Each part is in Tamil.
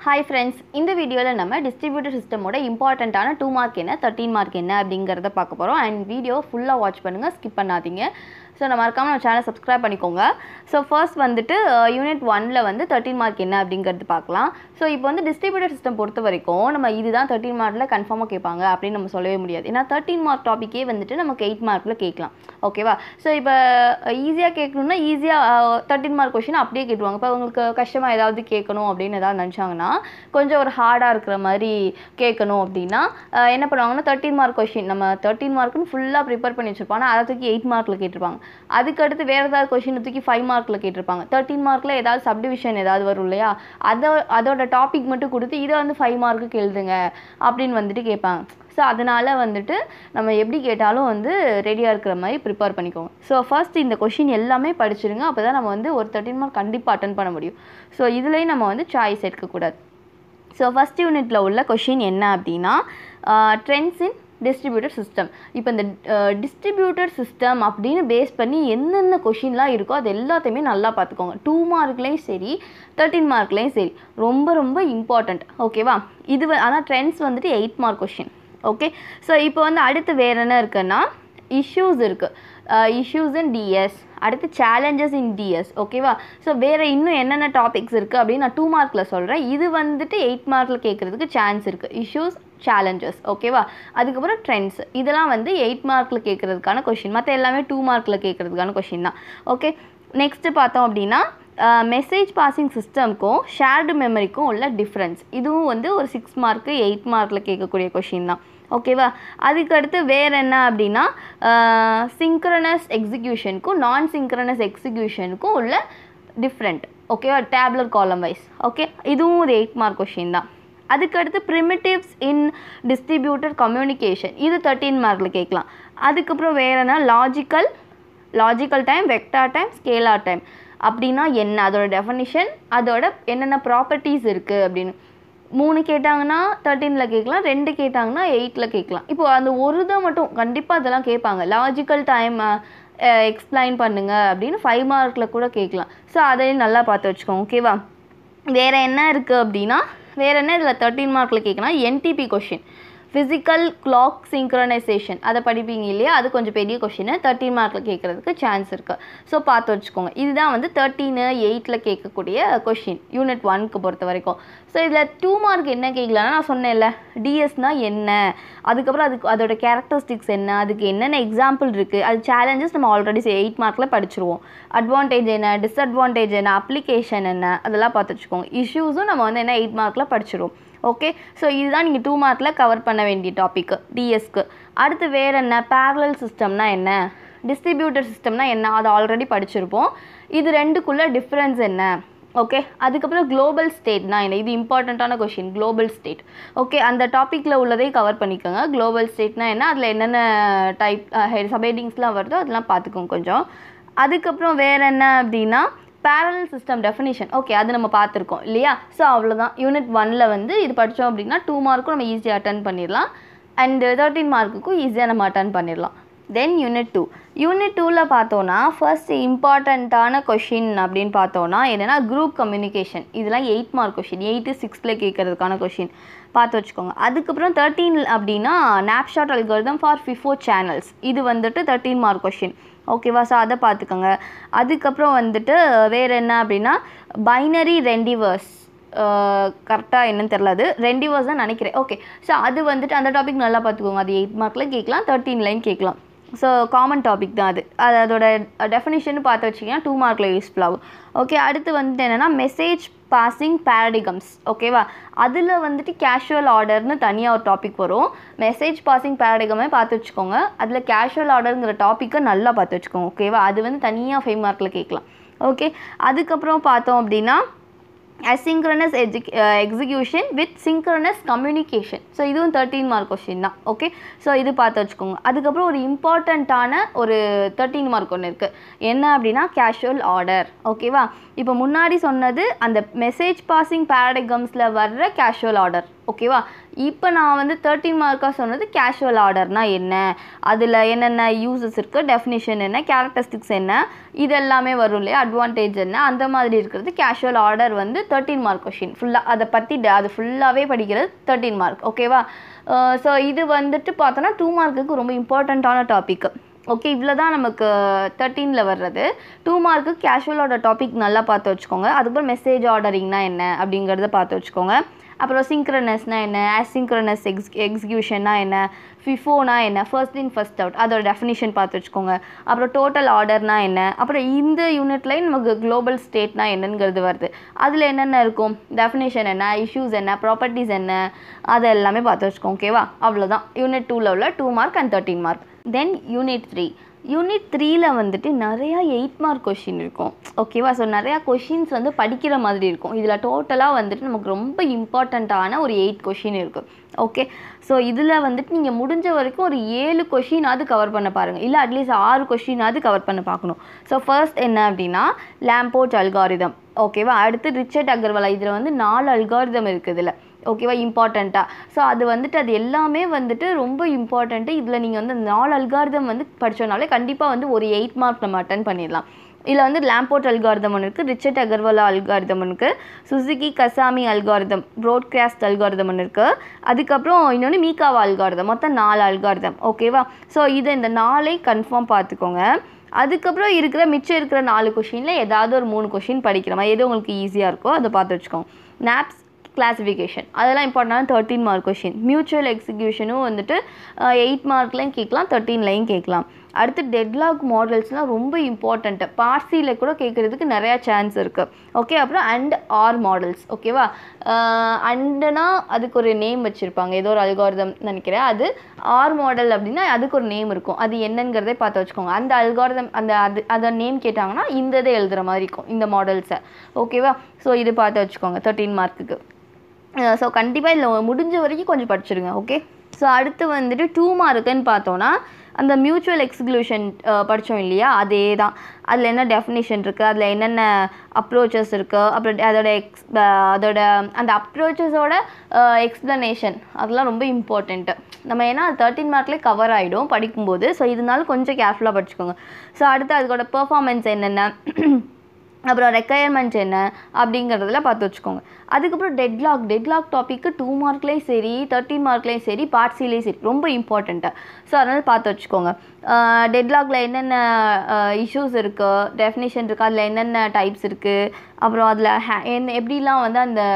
ஹாய் ஃப்ரெண்ட்ஸ் இந்த வீடியோவில் நம்ம டிஸ்ட்ரிபியூட்டர் சிஸ்டமோட இம்பார்ட்டண்ட்டான டூ மார்க் என்ன தேர்ட்டீன் மார்க் என்ன அப்படிங்கிறத பார்க்க போகிறோம் அண்ட் வீடியோ ஃபுல்லாக வாட்ச் பண்ணுங்கள் ஸ்கிப் பண்ணாதீங்க ஸோ நம்ம மறக்காமல் நம்ம சேனலை சப்ஸ்கிரைப் பண்ணிக்கோங்க ஸோ ஃபர்ஸ்ட் வந்துட்டு யூனிட் ஒனில் வந்து தேர்ட்டீன் மார்க் என்ன அப்படிங்கிறது பார்க்கலாம் ஸோ இப்போ வந்து டிஸ்ட்ரிபியூட்டர் சிஸ்டம் பொறுத்த வரைக்கும் நம்ம இதுதான் தேர்ட்டீன் மார்க்கில் கன்ஃபார்மாக கேட்பாங்க அப்படின்னு நம்ம சொல்லவே முடியாது ஏன்னா தேர்ட்டீன் மார்க் டாப்பிக்கே வந்துட்டு நமக்கு எயிட் மார்க்கில் கேட்கலாம் ஓகேவா ஸோ இப்போ ஈஸியாக கேட்கணுன்னா ஈஸியாக தேர்ட்டின் மார்க் கொஷின் அப்படியே கேட்டுருவாங்க இப்போ உங்களுக்கு கஷ்டமாக ஏதாவது கேட்கணும் அப்படின்னு ஏதாவது நினச்சாங்கன்னா கொஞ்சம் ஒரு ஹார்டாக இருக்கிற மாதிரி கேட்கணும் அப்படின்னா அஹ், என்ன பண்ணுவாங்கன்னா தேர்ட்டின் மார்க் கொஷின் நம்ம தேர்ட்டின் மார்க்குன்னு ஃபுல்லாக ப்ரிப்பேர் பண்ணி வச்சிருப்போம் ஆனால் அதை தூக்கி எயிட் மார்க்கில் கேட்டிருப்பாங்க அதுக்கு அடுத்து வேறு ஏதாவது கொஷின் தூக்கி ஃபைவ் மார்க்கில் கேட்டிருப்பாங்க தேர்ட்டின் மார்க்கில் ஏதாவது சப்டிவிஷன் ஏதாவது வரும் இல்லையா அதை அதோட டாபிக் மட்டும் கொடுத்து இதை வந்து ஃபைவ் மார்க்குக்கு எழுதுங்க அப்படின்னு வந்துட்டு கேட்பாங்க ஸோ அதனால் வந்துட்டு நம்ம எப்படி கேட்டாலும் வந்து ரெடியாக இருக்கிற மாதிரி ப்ரிப்பேர் பண்ணிக்கோங்க ஸோ ஃபர்ஸ்ட் இந்த கொஷின் எல்லாமே படிச்சிருங்க அப்போ தான் நம்ம வந்து ஒரு தேர்ட்டின் மார்க் கண்டிப்பாக அட்டன் பண்ண முடியும் ஸோ இதுலேயும் நம்ம வந்து சாய்ஸ் எடுக்கக்கூடாது ஸோ ஃபஸ்ட் யூனிட்டில் உள்ள கொஷின் என்ன அப்படின்னா ட்ரெண்ட்ஸ் இன் டிஸ்ட்ரிபியூட்டர் சிஸ்டம் இப்போ இந்த டிஸ்ட்ரிபியூட்டர் சிஸ்டம் அப்படின்னு பேஸ் பண்ணி என்னென்ன கொஷின்லாம் இருக்கோ அது எல்லாத்தையுமே நல்லா பார்த்துக்கோங்க டூ மார்க்லேயும் சரி தேர்ட்டின் மார்க்லேயும் சரி ரொம்ப ரொம்ப இம்பார்ட்டண்ட் ஓகேவா இது வ- ஆனால் ட்ரெண்ட்ஸ் வந்துட்டு eight mark question okay so இப்போ வந்து அடுத்து வேறு என்ன இருக்குன்னா இஷ்யூஸ் இருக்குது இஷ்யூஸ் இன் டிஎஸ் அடுத்து சேலஞ்சஸ் இன் டிஎஸ் ஓகேவா ஸோ வேறு இன்னும் என்னென்ன டாபிக்ஸ் இருக்குது அப்படின்னு நான் டூ மார்க்கில் சொல்கிறேன் இது வந்துட்டு எயிட் மார்க்கில் கேட்குறதுக்கு சான்ஸ் இருக்குது இஷ்யூஸ் சேலஞ்சஸ் ஓகேவா அதுக்கப்புறம் ட்ரெண்ட்ஸ் இதெல்லாம் வந்து எயிட் மார்க்கில் கேட்குறதுக்கான கொஷின் மற்ற எல்லாமே டூ மார்க்கில் கேட்குறதுக்கான கொஷின் தான் ஓகே நெக்ஸ்ட்டு பார்த்தோம் அப்படின்னா மெசேஜ் பாசிங் சிஸ்டம்க்கும் ஷேர்டு மெமரிக்கும் உள்ள டிஃப்ரென்ஸ் இதுவும் வந்து ஒரு சிக்ஸ் மார்க்கு எயிட் மார்க்கில் கேட்கக்கூடிய கொஷின் தான் ஓகேவா அதுக்கடுத்து வேறு என்ன அப்படின்னா சிங்க்ரனஸ் எக்ஸிக்யூஷனுக்கும் நான் சிங்க்ரனஸ் எக்ஸிக்யூஷனுக்கும் உள்ள டிஃப்ரெண்ட் ஓகேவா டேப்லர் காலம் வைஸ் ஓகே இதுவும் ஒரு எயிட் மார்க் கொஷின் தான் அதுக்கடுத்து ப்ரிமிட்டிவ்ஸ் இன் டிஸ்ட்ரிபியூட்டர் கம்யூனிகேஷன் இது தேர்ட்டீன் மார்க்கில் கேட்கலாம் அதுக்கப்புறம் வேறு என்ன logical logical time vector time scalar time அப்படின்னா என்ன அதோட டெஃபனிஷன் அதோட என்னென்ன ப்ராப்பர்ட்டிஸ் இருக்குது அப்படின்னு மூணு கேட்டாங்கன்னா தேர்ட்டீனில் கேட்கலாம் ரெண்டு கேட்டாங்கன்னா எயிட்டில் கேட்கலாம் இப்போ அந்த ஒரு இதை மட்டும் கண்டிப்பாக அதெல்லாம் கேட்பாங்க லாஜிக்கல் டைம் எக்ஸ்பிளைன் பண்ணுங்க அப்படின்னு ஃபைவ் மார்க்கில் கூட கேட்கலாம் ஸோ அதையும் நல்லா பார்த்து வச்சுக்கோங்க ஓகேவா வேறு என்ன இருக்குது அப்படின்னா வேறு என்ன இதில் தேர்ட்டீன் மார்க்கில் கேட்கலாம் NTP question physical clock synchronization அதை படிப்பீங்க இல்லையா அது கொஞ்சம் பெரிய கொஷின் தேர்ட்டீன் மார்க்கில் கேட்குறதுக்கு சான்ஸ் இருக்குது ஸோ பார்த்து வச்சுக்கோங்க இதுதான் வந்து தேர்ட்டீனு எயிட்டில் கேட்கக்கூடிய கொஷின் யூனிட் ஒன்க்கு பொறுத்த வரைக்கும் ஸோ இதில் டூ மார்க் என்ன கேட்கலான்னா நான் சொன்னேன்ல டிஎஸ்னால் என்ன அதுக்கப்புறம் அதுக்கு அதோட கேரக்டரிஸ்டிக்ஸ் என்ன அதுக்கு என்னென்ன எக்ஸாம்பிள் இருக்குது அது சேலஞ்சஸ் நம்ம ஆல்ரெடி எயிட் மார்க்கில் படிச்சிருவோம் அட்வான்டேஜ் என்ன டிஸ்அட்வான்டேஜ் என்ன அப்ளிகேஷன் என்ன அதெல்லாம் பார்த்து வச்சுக்கோங்க இஷ்யூஸும் நம்ம வந்து என்ன எயிட் மார்க்கில் படிச்சிருவோம் ஓகே ஸோ இதுதான் நீங்கள் டூ மார்க்கில் கவர் பண்ண வேண்டிய டாப்பிக்கு டிஎஸ்க்கு அடுத்து வேறு என்ன parallel சிஸ்டம்னா என்ன டிஸ்ட்ரிபியூட்டர் சிஸ்டம்னா என்ன அதை ஆல்ரெடி படிச்சிருப்போம் இது ரெண்டுக்குள்ள டிஃப்ரென்ஸ் என்ன ஓகே அதுக்கப்புறம் குளோபல் ஸ்டேட்னா என்ன இது இம்பார்ட்டண்ட்டான கொஷின் குளோபல் ஸ்டேட் ஓகே அந்த டாப்பிக்கில் உள்ளதை கவர் பண்ணிக்கோங்க குளோபல் ஸ்டேட்னா என்ன அதில் என்னென்ன டைப் சபைடிங்ஸ்லாம் வருதோ அதெல்லாம் பார்த்துக்கோங்க கொஞ்சம் அதுக்கப்புறம் வேறு என்ன அப்படின்னா parallel சிஸ்டம் டெஃபினிஷன் ஓகே அது நம்ம பார்த்துருக்கோம் இல்லையா ஸோ அவ்வளோதான் யூனிட் ஒனில் வந்து இது படித்தோம் அப்படின்னா டூ மார்க்கும் நம்ம ஈஸியாக அட்டன் பண்ணிடலாம் அண்டு தேர்ட்டின் மார்க்குக்கும் ஈஸியாக நம்ம அட்டன் பண்ணிடலாம் தென் யூனிட் டூ யூனிட் டூவில் பார்த்தோன்னா ஃபர்ஸ்ட் இம்பார்ட்டண்ட்டான கொஷின் அப்படின்னு பார்த்தோன்னா என்னென்னா குரூப் கம்யூனிகேஷன் இதெல்லாம் எயிட் மார்க் கொஷின் எயிட்டு சிக்ஸில் கேட்கறதுக்கான கொஷின் பார்த்து வச்சுக்கோங்க அதுக்கப்புறம் தேர்ட்டீன் அப்படின்னா snapshot algorithm for FIFO channels இது வந்துட்டு தேர்ட்டீன் மார்க் கொஷின் ஓகேவா ஸோ அதை பார்த்துக்கோங்க அதுக்கப்புறம் வந்துட்டு வேறு என்ன அப்படின்னா பைனரி ரெண்டிவர்ஸ் கரெக்டாக என்னன்னு தெரில அது ரெண்டிவர்ஸ் தான் நினைக்கிறேன் ஓகே ஸோ அது வந்துட்டு அந்த டாபிக் நல்லா பார்த்துக்கோங்க அது எயிட் மார்க்கில் கேட்கலாம் தேர்ட்டீன்லையும் கேட்கலாம் ஸோ காமன் டாபிக் தான் அது அது அதோட டெஃபினிஷன் பார்த்து வச்சிங்கன்னா டூ மார்க்கில் யூஸ்ஃபுல் ஆகும் ஓகே அடுத்து வந்துட்டு என்னென்னா மெசேஜ் பாசிங் பேரடிகம்ஸ் ஓகேவா அதில் வந்துட்டு கேஷுவல் ஆர்டர்னு தனியாக ஒரு டாபிக் வரும் மெசேஜ் பாசிங் பேரடிகமே பார்த்து வச்சுக்கோங்க அதில் கேஷுவல் ஆர்டருங்கிற டாப்பிக்கை நல்லா பார்த்து வச்சுக்கோங்க ஓகேவா அது வந்து தனியாக ஃபைவ் மார்க்கில் கேட்கலாம் ஓகே அதுக்கப்புறம் பார்த்தோம் அப்படின்னா asynchronous எஜுக் execution with synchronous communication so இதுவும் தேர்ட்டீன் மார்க் கொஷின் தான் ஓகே ஸோ இது பார்த்து வச்சுக்கோங்க அதுக்கப்புறம் ஒரு இம்பார்ட்டண்ட்டான ஒரு தேர்ட்டீன் மார்க் ஒன்று இருக்குது என்ன அப்படின்னா கேஷுவல் ஆர்டர் ஓகேவா இப்போ முன்னாடி சொன்னது அந்த மெசேஜ் பாசிங் பேரடிகம்ஸில் வர்ற கேஷுவல் ஆர்டர் ஓகேவா இப்போ நான் வந்து தேர்ட்டின் மார்க்காக சொன்னது கேஷுவல் ஆர்டர்னால் என்ன அதில் என்னென்ன யூசஸ் இருக்குது டெஃபினிஷன் என்ன கேரக்டரிஸ்டிக்ஸ் என்ன இது எல்லாமே வரும் இல்லையா அட்வான்டேஜ் என்ன அந்த மாதிரி இருக்கிறது கேஷுவல் ஆர்டர் வந்து தேர்ட்டீன் மார்க் கொஷின் ஃபுல்லாக அதை பற்றி அது ஃபுல்லாகவே படிக்கிறது தேர்ட்டீன் மார்க் ஓகேவா ஸோ இது வந்துட்டு பார்த்தோன்னா டூ மார்க்குக்கு ரொம்ப இம்பார்ட்டண்ட்டான டாபிக் ஓகே இவ்வளோ தான் நமக்கு தேர்ட்டீனில் வர்றது டூ மார்க்கு கேஷுவலோட டாபிக் நல்லா பார்த்து வச்சுக்கோங்க அதுக்கப்புறம் மெசேஜ் ஆர்டரிங்னா என்ன அப்படிங்கிறத பார்த்து வச்சுக்கோங்க அப்புறம் சிங்க்ரனஸ்னா என்ன அசிங்க்ரனஸ் எக்ஸ் எக்ஸிக்யூஷன்னா என்ன ஃபிஃபோனா என்ன ஃபர்ஸ்ட் இன் ஃபர்ஸ்ட் அவுட் அதோட டெஃபினிஷன் பார்த்து வச்சுக்கோங்க அப்புறம் டோட்டல் ஆர்டர்னா என்ன அப்புறம் இந்த யூனிட்லேயும் நமக்கு குளோபல் ஸ்டேட்னா என்னங்கிறது வருது அதில் என்னென்ன இருக்கும் டெஃபினேஷன் என்ன இஷ்யூஸ் என்ன ப்ராப்பர்ட்டிஸ் என்ன அது எல்லாமே பார்த்து வச்சுக்கோங்க ஓகேவா அவ்வளோதான் யூனிட் டூவில் உள்ள two mark and thirteen mark then unit three unit த்ரீல வந்துட்டு நிறையா எயிட் மார்க் கொஷின் இருக்கும் ஓகேவா ஸோ நிறையா கொஷின்ஸ் வந்து படிக்கிற மாதிரி இருக்கும் இதில் டோட்டலாக வந்துட்டு நமக்கு ரொம்ப இம்பார்ட்டண்ட்டான ஒரு எயிட் கொஷின் இருக்குது ஓகே ஸோ இதில் வந்துட்டு நீங்கள் முடிஞ்ச வரைக்கும் ஒரு ஏழு கொஷினாவது கவர் பண்ண பாருங்கள் இல்லை அட்லீஸ்ட் ஆறு கொஷினாவது கவர் பண்ண பார்க்கணும் ஸோ ஃபர்ஸ்ட் என்ன அப்படின்னா லேம்போர்ட் அல்காரிதம் ஓகேவா அடுத்து ரிச்சர்ட் அகர்வாலா இதில் வந்து நாலு அல்காரிதம் இருக்குது இதில் ஓகேவா இம்பார்ட்டண்ட்டாக ஸோ அது வந்துட்டு அது எல்லாமே வந்துட்டு ரொம்ப இம்பார்ட்டண்ட்டு இதில் நீங்கள் வந்து அந்த நாலு அல்காரிதம் வந்து படிச்சோனாலே கண்டிப்பாக வந்து ஒரு எயிட் மார்க் நம்ம அட்டன் பண்ணிடலாம் இதில் வந்து லேம்போர்ட் அல்காரிதம் ஒன்று இருக்குது ரிச்சர்ட் அகர்வாலா அல்காரிதம் ஒன்று இருக்குது Suzuki Kasami algorithm broadcast algorithm ஒன்று இருக்குது அதுக்கப்புறம் இன்னொன்று மீகாவா அல்காரிதம் மொத்தம் நாலு அல்காரிதம் ஓகேவா ஸோ இதை இந்த நாளை கன்ஃபார்ம் பார்த்துக்கோங்க அதுக்கப்புறம் இருக்கிற மிச்சம் இருக்கிற நாலு கொஷினில் ஏதாவது ஒரு மூணு கொஷின் படிக்கிற மாதிரி எது உங்களுக்கு ஈஸியாக இருக்கோ அதை பார்த்து வச்சுக்கோங்க நாப்ஸ் கிளாஸிஃபிகேஷன் அதெல்லாம் இம்பார்ட்டண்டான தேர்ட்டீன் மார்க் கொஷின் மியூச்சுவல் எக்ஸிக்யூஷனும் வந்துட்டு எயிட் மார்க்லையும் கேட்கலாம் தேர்ட்டீன்லையும் கேட்கலாம் அடுத்து டெட்லாக் மாடல்ஸ்லாம் ரொம்ப இம்பார்ட்டண்ட்டு பார்சியில் கூட கேட்குறதுக்கு நிறையா சான்ஸ் இருக்குது ஓகே அப்புறம் அண்ட் ஆர் மாடல்ஸ் ஓகேவா அண்டுனா அதுக்கு ஒரு நேம் வச்சுருப்பாங்க ஏதோ ஒரு அல்காரிதம் நினைக்கிறேன் அது ஆர் மாடல் அப்படின்னா அதுக்கு ஒரு நேம் இருக்கும் அது என்னங்கிறதே பார்த்து வச்சுக்கோங்க அந்த அல்காரிதம் அந்த அது அதை நேம் கேட்டாங்கன்னா இந்த இதை எழுதுகிற மாதிரி இருக்கும் இந்த மாடல்ஸை ஓகேவா ஸோ இது பார்த்து வச்சுக்கோங்க தேர்ட்டீன் மார்க்குக்கு ஸோ கண்டிப்பாக இதில் முடிஞ்ச வரைக்கும் கொஞ்சம் படிச்சிருங்க ஓகே ஸோ அடுத்து வந்துட்டு டூ மார்க்குன்னு பார்த்தோன்னா அந்த மியூச்சுவல் எக்ஸ்க்ளூஷன் படித்தோம் இல்லையா அதே தான் அதில் என்ன டெஃபினேஷன் இருக்குது அதில் என்னென்ன அப்ரோச்சஸ் இருக்குது அப்புறம் அதோட எக்ஸ் அதோட அந்த அப்ரோச்சஸோட எக்ஸ்ப்ளனேஷன் அதெல்லாம் ரொம்ப இம்பார்ட்டண்ட்டு நம்ம ஏன்னா தேர்ட்டின் மார்க்லேயே கவர் ஆகிடும் படிக்கும்போது ஸோ இதனால கொஞ்சம் கேர்ஃபுல்லாக படிச்சுக்கோங்க ஸோ அடுத்து அதோட பெர்ஃபார்மன்ஸ் என்னென்ன அப்புறம் ரெக்குயர்மெண்ட் என்ன அப்படிங்கிறதுல பார்த்து வச்சுக்கோங்க அதுக்கப்புறம் டெட்லாக் டெட்லாக் டாப்பிக்கு டூ மார்க்லேயும் சரி தேர்ட்டின் மார்க்லேயும் சரி பார்ட் சிலேயும் சரி ரொம்ப இம்பார்ட்டண்ட்டு ஸோ அதனால் பார்த்து வச்சுக்கோங்க டெட்லாகில் என்னென்ன இஷ்யூஸ் இருக்குது டெஃபினேஷன் இருக்குது அதில் என்னென்ன டைப்ஸ் இருக்குது அப்புறம் அதில் ஹே என்ன எப்படிலாம் வந்து அந்த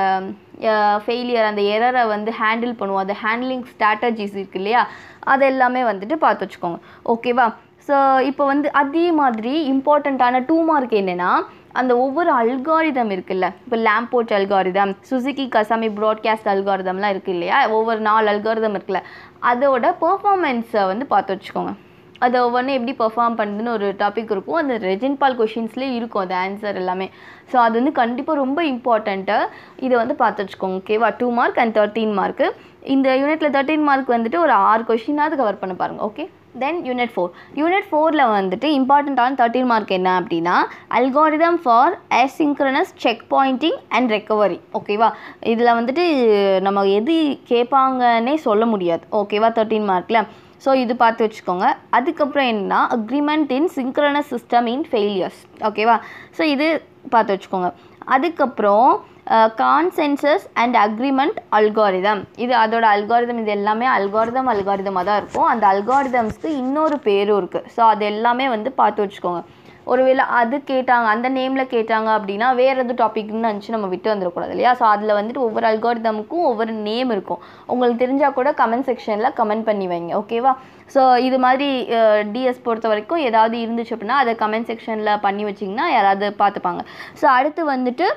ஃபெயிலியர் அந்த எரரை வந்து ஹேண்டில் பண்ணுவோம் அந்த ஹேண்ட்லிங் ஸ்ட்ராட்டஜிஸ் இருக்கு இல்லையா அது எல்லாமே வந்துட்டு பார்த்து வச்சுக்கோங்க ஓகேவா ஸோ இப்போ வந்து அதே மாதிரி இம்பார்ட்டண்ட்டான டூ மார்க் என்னென்னா அந்த ஒவ்வொரு அல்காரிதம் இருக்குல்ல இப்போ Lamport algorithm Suzuki Kasami broadcast அல்காரிதம்லாம் இருக்குது இல்லையா ஒவ்வொரு நாலு அல்காரிதம் இருக்குல்ல அதோட பெர்ஃபார்மன்ஸை வந்து பார்த்து வச்சுக்கோங்க அது ஒவ்வொன்றும் எப்படி பெர்ஃபார்ம் பண்ணுதுன்னு ஒரு டாபிக் இருக்கும் அந்த ரெஜின் பால் கொஷின்ஸ்லேயே இருக்கும் அது ஆன்சர் எல்லாமே ஸோ அது வந்து கண்டிப்பாக ரொம்ப இம்பார்ட்டண்ட்டு இதை வந்து பார்த்து வச்சுக்கோங்க ஓகேவா டூ மார்க் அண்ட் தேர்ட்டீன் மார்க்கு இந்த யூனிட்டில் தேர்ட்டீன் மார்க் வந்துட்டு ஒரு ஆறு கொஷினாவது கவர் பண்ண பாருங்கள் okay then unit four unit ஃபோரில் வந்துட்டு இம்பார்ட்டண்ட்டான தேர்ட்டின் மார்க் என்ன அப்படின்னா algorithm for asynchronous checkpointing and recovery ஓகேவா இதில் வந்துட்டு நம்ம எது கேட்பாங்கன்னே சொல்ல முடியாது ஓகேவா தேர்ட்டின் மார்க்கில் ஸோ இது பார்த்து வச்சுக்கோங்க அதுக்கப்புறம் என்னன்னா agreement in synchronous system in failures ஓகேவா ஸோ இது பார்த்து வச்சுக்கோங்க அதுக்கப்புறம் கான்சென்சஸ் அண்ட் அக்ரிமெண்ட் அல்காரிதம் இது அதோட அல்காரிதம் இது எல்லாமே அல்காரிதம் அல்காரிதமாக தான் இருக்கும் அந்த அல்காரிதம்ஸ்க்கு இன்னொரு பேரும் இருக்குது ஸோ அது எல்லாமே வந்து பார்த்து வச்சுக்கோங்க ஒருவேளை அது கேட்டாங்க அந்த நேமில் கேட்டாங்க அப்படின்னா வேறு எது டாபிக்னு நினச்சி நம்ம விட்டு வந்துடக்கூடாது இல்லையா ஸோ அதில் வந்துட்டு ஒவ்வொரு அல்காரிதமுக்கும் ஒவ்வொரு நேம் இருக்கும் உங்களுக்கு தெரிஞ்சால் கூட கமெண்ட் செக்ஷனில் கமெண்ட் பண்ணி வைங்க ஓகேவா ஸோ இது மாதிரி டிஎஸ் பொறுத்த வரைக்கும் ஏதாவது இருந்துச்சு அப்படின்னா அதை கமெண்ட் செக்ஷனில் பண்ணி வச்சிங்கன்னா யாராவது பார்த்துப்பாங்க ஸோ அடுத்து வந்துட்டு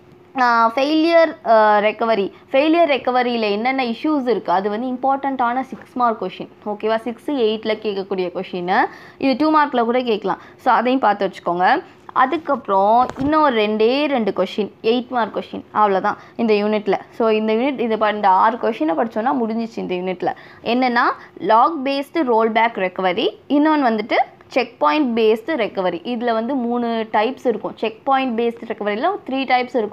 ஃபெயிலியர் ரெக்கவரி ஃபெயிலியர் ரெக்கவரியில் என்னென்ன இஷ்யூஸ் இருக்குது அது வந்து இம்பார்ட்டண்ட்டான சிக்ஸ் மார்க் கொஷின் ஓகேவா சிக்ஸு எயிட்டில் கேட்கக்கூடிய கொஷின் இது டூ மார்க்கில் கூட கேட்கலாம் ஸோ அதையும் பார்த்து வச்சுக்கோங்க அதுக்கப்புறம் இன்னும் ஒரு ரெண்டே ரெண்டு கொஷின் எயிட் மார்க் கொஷின் அவ்வளோதான் இந்த யூனிட்டில் ஸோ இந்த யூனிட் இது ப- இந்த ஆறு கொஷினை படித்தோன்னா முடிஞ்சிச்சு இந்த யூனிட்டில் என்னென்னா log based roll back recovery இன்னொன்று வந்துட்டு செக் பாயிண்ட் பேஸ்டு ரெக்கவரி இதில் வந்து மூணு டைப்ஸ் இருக்கும் செக் பாயிண்ட் பேஸ்டு ரெக்கவரியில் த்ரீ டைப்ஸ் இருக்கும்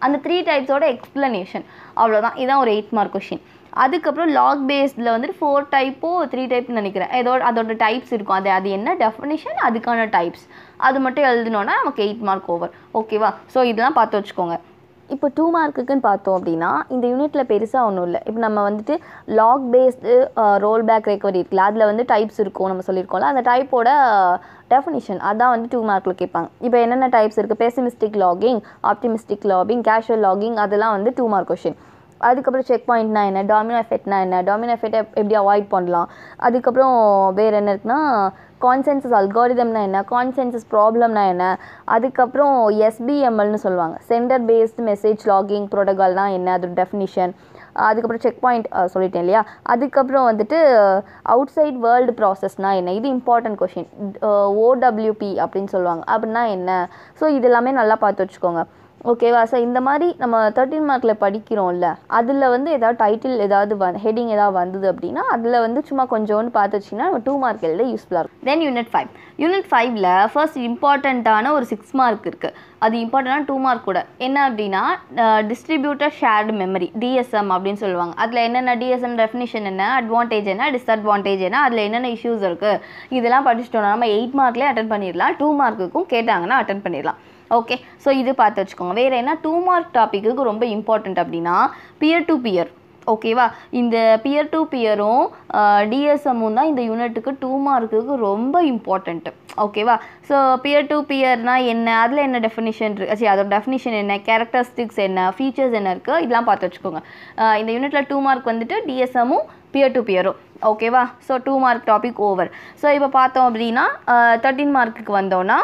அந்த த்ரீ டைப்ஸோட எக்ஸ்ப்ளனேஷன் அவ்வளோதான் இதான் ஒரு எயிட் மார்க் கொஷின் அதுக்கப்புறம் லாக் பேஸ்டில் வந்துட்டு ஃபோர் டைப்போ த்ரீ டைப்னு நினைக்கிறேன் ஏதோ அதோட டைப்ஸ் இருக்கும் அது அது என்ன டெஃபினிஷன் அதுக்கான டைப்ஸ் அது மட்டும் எழுதினோன்னா நமக்கு எயிட் மார்க் ஓவர் ஓகேவா ஸோ இதெல்லாம் பார்த்து வச்சுக்கோங்க இப்போ டூ மார்க்குக்குன்னு பார்த்தோம் அப்படின்னா இந்த யூனிட்டில் பெருசாக ஒன்றும் இல்லை இப்போ நம்ம வந்துட்டு log based roll back recovery இருக்குல்ல அதில் வந்து டைப்ஸ் இருக்கும் நம்ம சொல்லியிருக்கோம்ல அந்த டைப்போட டெஃபினிஷன் அதான் வந்து டூ மார்க்கில் கேட்பாங்க இப்போ என்னென்ன டைப்ஸ் இருக்குது pessimistic logging optimistic logging casual logging அதெல்லாம் வந்து டூ மார்க் கொஷின் அதுக்கப்புறம் செக் பாயிண்ட்னா என்ன டாமினோ எஃபெக்ட்னா என்ன டாமினோ எஃபெக்ட் எப்படி அவாய்ட் பண்ணலாம் அதுக்கப்புறம் வேறு என்ன இருக்குன்னா கான்சென்சஸ் அல்காரிதம்னா என்ன கான்சென்சஸ் ப்ராப்ளம்னா என்ன அதுக்கப்புறம் எஸ்பிஎம்எல்னு சொல்லுவாங்க சென்டர் பேஸ்டு மெசேஜ் லாகிங் ப்ரோட்டோகால்னா என்ன அதோட டெஃபினிஷன் அதுக்கப்புறம் செக் பாயிண்ட் சொல்லிட்டேன் இல்லையா அதுக்கப்புறம் வந்துட்டு அவுட் சைட் வேர்ல்டு ப்ராசஸ்னால் என்ன இது இம்பார்ட்டன்ட் கொஷின் ஓடபிள்யூபி அப்படின்னு சொல்லுவாங்க அப்படின்னா என்ன ஸோ இது எல்லாமே நல்லா பார்த்து வச்சுக்கோங்க ஓகேவா ஸோ இந்த மாதிரி நம்ம தேர்ட்டின் மார்க்கில் படிக்கிறோம்ல அதில் வந்து ஏதாவது டைட்டில் ஏதாவது வந் ஹெட்டிங் ஏதாவது வந்தது அப்படின்னா அதில் வந்து சும்மா கொஞ்சோண்டு பார்த்து வச்சிங்கன்னா நம்ம டூ மார்க் எழுத யூஸ்ஃபுல்லாக இருக்கும் தென் யூனிட் ஃபைவ் யூனிட் ஃபைவ்ல ஃபர்ஸ்ட் இம்பார்ட்டண்ட்டான ஒரு சிக்ஸ் மார்க் இருக்குது அது இம்பார்ட்டண்டான டூ மார்க் கூட என்ன அப்படின்னா டிஸ்ட்ரிபியூட்டர் ஷேர்டு மெமரி டிஎஸ்எம் அப்படின்னு சொல்லுவாங்க அதில் என்னென்ன டிஎஸ்எம் டெஃபினிஷன் என்ன அட்வான்டேஜ் என்ன டிஸ்அட்வான்டேஜ் என்ன அதில் என்னென்ன இஷ்யூஸ் இருக்குது இதெல்லாம் படிச்சிட்டோம்னா நம்ம எயிட் மார்க்லேயே அட்டன் பண்ணிடலாம் டூ மார்க்குக்கும் கேட்டாங்கன்னா அட்டன் பண்ணிடலாம் ஓகே ஸோ இது பார்த்து வச்சுக்கோங்க வேறு என்ன டூ மார்க் டாப்பிக்கு ரொம்ப இம்பார்ட்டண்ட் அப்படின்னா பியர் டு பியர் ஓகேவா இந்த பியர் டு பியரும் டிஎஸ்எம்மும் தான் இந்த யூனிட்டுக்கு டூ மார்க்குக்கு ரொம்ப இம்பார்ட்டண்ட்டு ஓகேவா ஸோ பியர் டு பியர்னால் என்ன அதில் என்ன டெஃபினிஷன் இருக்கு சரி அதோட டெஃபினிஷன் என்ன கேரக்டரிஸ்டிக்ஸ் என்ன ஃபீச்சர்ஸ் என்ன இருக்குது இதெல்லாம் பார்த்து வச்சுக்கோங்க அஹ் இந்த யூனிட்டில் டூ மார்க் வந்துட்டு டிஎஸ்எம்மும் பியர் டு பியரும் ஓகேவா so two mark topic over so இப்போ பார்த்தோம் அப்படின்னா தேர்ட்டின் மார்க்குக்கு வந்தோன்னா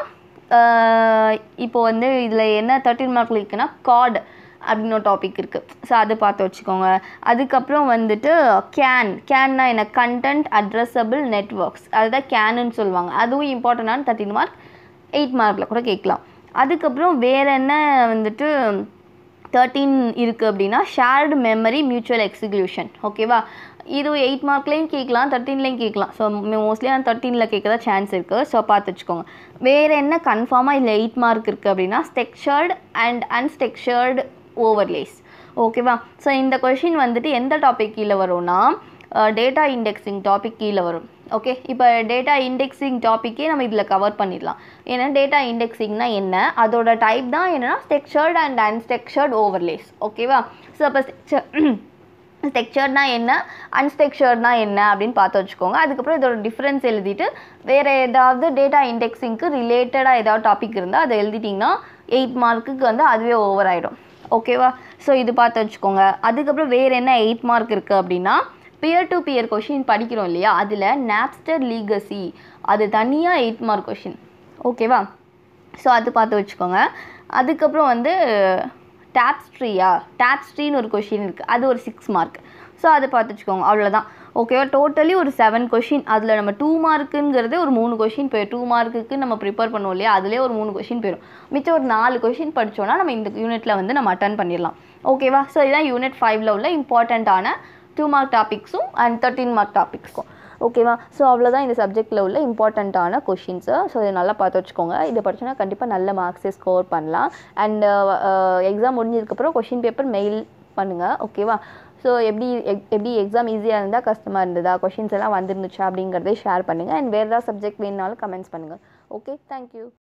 இப்போ வந்து இதில் என்ன தேர்ட்டின் மார்க்கில் இருக்குன்னா கார்டு அப்படின்னு ஒரு டாபிக் இருக்குது ஸோ அது பார்த்து வச்சுக்கோங்க அதுக்கப்புறம் வந்துட்டு கேன் கேன்னா என்ன கண்டென்ட் அட்ரஸபிள் நெட்ஒர்க்ஸ் அதுதான் கேனுன்னு சொல்லுவாங்க அதுவும் இம்பார்ட்டண்டான தேர்ட்டின் மார்க் எயிட் மார்க்கில் கூட கேட்கலாம் அதுக்கப்புறம் வேறு என்ன வந்துட்டு தேர்ட்டீன் இருக்குது அப்படின்னா ஷேர்டு மெமரி மியூச்சுவல் எக்ஸிக்யூஷன் ஓகேவா இது எயிட் மார்க்லேயும் கேட்கலாம் தேர்ட்டீன்லேயும் கேட்கலாம் ஸோ மோஸ்ட்லி நான் தேர்ட்டீனில் கேட்க தான் சான்ஸ் இருக்குது ஸோ பார்த்து வச்சுக்கோங்க வேறு என்ன கன்ஃபார்மாக இதில் எயிட் மார்க் இருக்குது அப்படின்னா ஸ்டெக்சர்டு அண்ட் அன்ஸ்டெக்சர்டு ஓவர்லேஸ் ஓகேவா ஸோ இந்த கொஷின் வந்துட்டு எந்த டாபிக் கீழே வரும்னா டேட்டா இண்டெக்ஸிங் டாபிக் கீழே வரும் ஓகே இப்போ டேட்டா இண்டெக்ஸிங் டாப்பிக்கே நம்ம இதில் கவர் பண்ணிடலாம் ஏன்னா டேட்டா இண்டெக்ஸிங்னா என்ன அதோட டைப் தான் என்னென்னா ஸ்டெக்சர்ட் அண்ட் அன்ஸ்டெக்சர்ட் ஓவர்லேஸ் ஓகேவா ஸோ அப்போ ஸ்டெக்சர்ட்னா என்ன அன்ஸ்டெக்சர்ட்னா என்ன அப்படின்னு பார்த்து வச்சுக்கோங்க அதுக்கப்புறம் இதோட டிஃப்ரென்ஸ் எழுதிட்டு வேறு ஏதாவது டேட்டா இண்டெக்ஸிங்க்கு ரிலேட்டடாக ஏதாவது டாபிக் இருந்தால் அதை எழுதிட்டிங்கன்னா எயிட் மார்க்குக்கு வந்து அதுவே ஓவர் ஆகிடும் ஓகேவா ஸோ இது பார்த்து வச்சுக்கோங்க அதுக்கப்புறம் வேறு என்ன எயிட் மார்க் இருக்குது அப்படின்னா பியர் டு பியர் கொஷின் படிக்கிறோம் இல்லையா அதில் நாப்ஸ்டர் லீகசி அது தனியாக எயிட் மார்க் கொஷின் ஓகேவா ஸோ அது பார்த்து வச்சுக்கோங்க அதுக்கப்புறம் வந்து டேப்ஸ்ட்ரீயா டேப்ஸ்ட்ரீன்னு ஒரு கொஷின் இருக்குது அது ஒரு சிக்ஸ் மார்க் ஸோ அதை பார்த்து வச்சுக்கோங்க அவ்வளோதான் ஓகேவா டோட்டலி ஒரு செவன் கொஷின் அதில் நம்ம டூ மார்க்குங்கிறது ஒரு மூணு கொஷின் போயிடும் டூ மார்க்குக்கு நம்ம ப்ரிப்பேர் பண்ணுவோம் இல்லையா அதுலேயே ஒரு மூணு கொஷின் போயிடும் மிச்சம் ஒரு நாலு கொஷின் படித்தோன்னா நம்ம இந்த யூனிட்டில் வந்து நம்ம அட்டன் பண்ணிடலாம் ஓகேவா ஸோ இதுதான் யூனிட் ஃபைவ்ல உள்ள இம்பார்ட்டண்ட்டான டூ மார்க் டாபிக்ஸும் அண்ட் தேர்ட்டீன் மார்க் டாபிக்ஸும் ஓகேவா ஸோ அவ்வளோதான் இந்த சப்ஜெக்ட்டில் உள்ள இம்பார்ட்டண்ட்டான கொஷின்ஸு ஸோ இதை நல்லா பார்த்து வச்சுக்கோங்க இதை படிச்சோன்னா கண்டிப்பாக நல்ல மார்க்ஸே ஸ்கோர் பண்ணலாம் அண்ட் எக்ஸாம் முடிஞ்சதுக்கப்புறம் கொஷின் பேப்பர் மெயில் பண்ணுங்கள் ஓகேவா ஸோ எப்படி எக்- எப்படி எக்ஸாம் ஈஸியாக இருந்தால் கஷ்டமாக இருந்ததா கொஷின்ஸ் எல்லாம் வந்துருந்துச்சா அப்படிங்கிறதே ஷேர் பண்ணுங்கள் அண்ட் வேறு ஏதாவது சப்ஜெக்ட் வேணுனாலும் கமெண்ட்ஸ் பண்ணுங்கள் ஓகே தேங்க்யூ